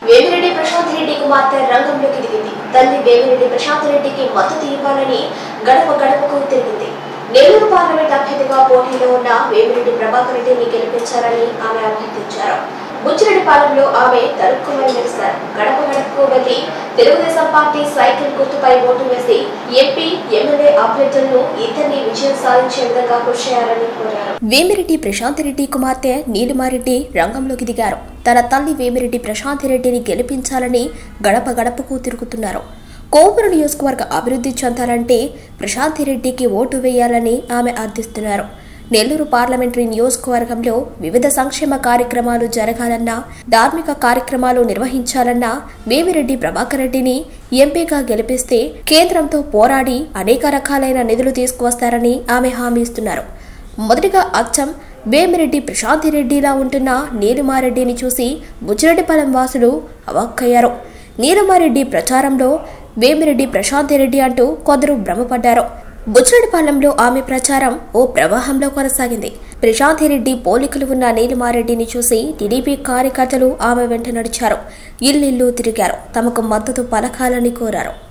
వేమిరెడ్డి ప్రశాంత్ రెడ్డి కుమార్తె రంగంలోకి దిగింది తల్లి వేమిరెడ్డి ప్రశాంత్ రెడ్డికి మద్దతు ఇవ్వాలని గడప గడపకు తిరిగింది నెల్లూరు పార్లమెంట్ అభ్యర్థిగా పోటీలో ఉన్న వేమిరెడ్డి ప్రభాకర్ రెడ్డిని గెలిపించాలని ఆమె అభ్యర్థించారు బుచ్చిరెడ్డిపాలెంలో ఆమె తరుక్కుమని మెరిశారు గడప గడపకు వెళ్లి తెలుగుదేశం పార్టీ సైకిల్ గుర్తుపై ఓటు వేసి ఎంపీ ఎమ్మెల్యే అభ్యర్థులను ఇద్దరిని విజయం సాధించే విధంగా కృషి చేయాలని కోరారు వేమిరెడ్డి ప్రశాంత్ రెడ్డి కుమార్తె నీలిమారెడ్డి రంగంలోకి దిగారు తన తల్లి వేమిరెడ్డి ప్రశాంత్ రెడ్డిని గెలిపించాలని గడప గడపకు తిరుగుతున్నారు కోవూరు నియోజకవర్గ అభివృద్ధి చెందాలంటే ప్రశాంత్ రెడ్డికి ఓటు వేయాలని ఆమె అర్థిస్తున్నారు నెల్లూరు పార్లమెంటరీ నియోజకవర్గంలో వివిధ సంక్షేమ కార్యక్రమాలు జరగాలన్నా ధార్మిక కార్యక్రమాలు నిర్వహించాలన్నా వేమిరెడ్డి ప్రభాకర్ రెడ్డిని ఎంపీగా గెలిపిస్తే కేంద్రంతో పోరాడి అనేక రకాలైన నిధులు తీసుకువస్తారని ఆమె హామీ ఇస్తున్నారు మొదటిగా అచ్చం వేమిరెడ్డి ప్రశాంతి రెడ్డిలా ఉంటున్న నీలిమారెడ్డిని చూసి బుచ్చిరెడ్డిపాలెం వాసులు అవాక్కయ్యారు నీలమారెడ్డి ప్రచారంలో వేమిరెడ్డి ప్రశాంతి రెడ్డి అంటూ కొందరు భ్రమపడ్డారు బుచ్చిరెడ్డిపాలెంలో ఆమె ప్రచారం ఓ ప్రవాహంలో కొనసాగింది ప్రశాంతి రెడ్డి పోలికలు ఉన్న నీలిమారెడ్డిని చూసి టీడీపీ కార్యకర్తలు ఆమె వెంట నడిచారు ఇల్లిల్లు తిరిగారు తమకు మద్దతు పలకాలని కోరారు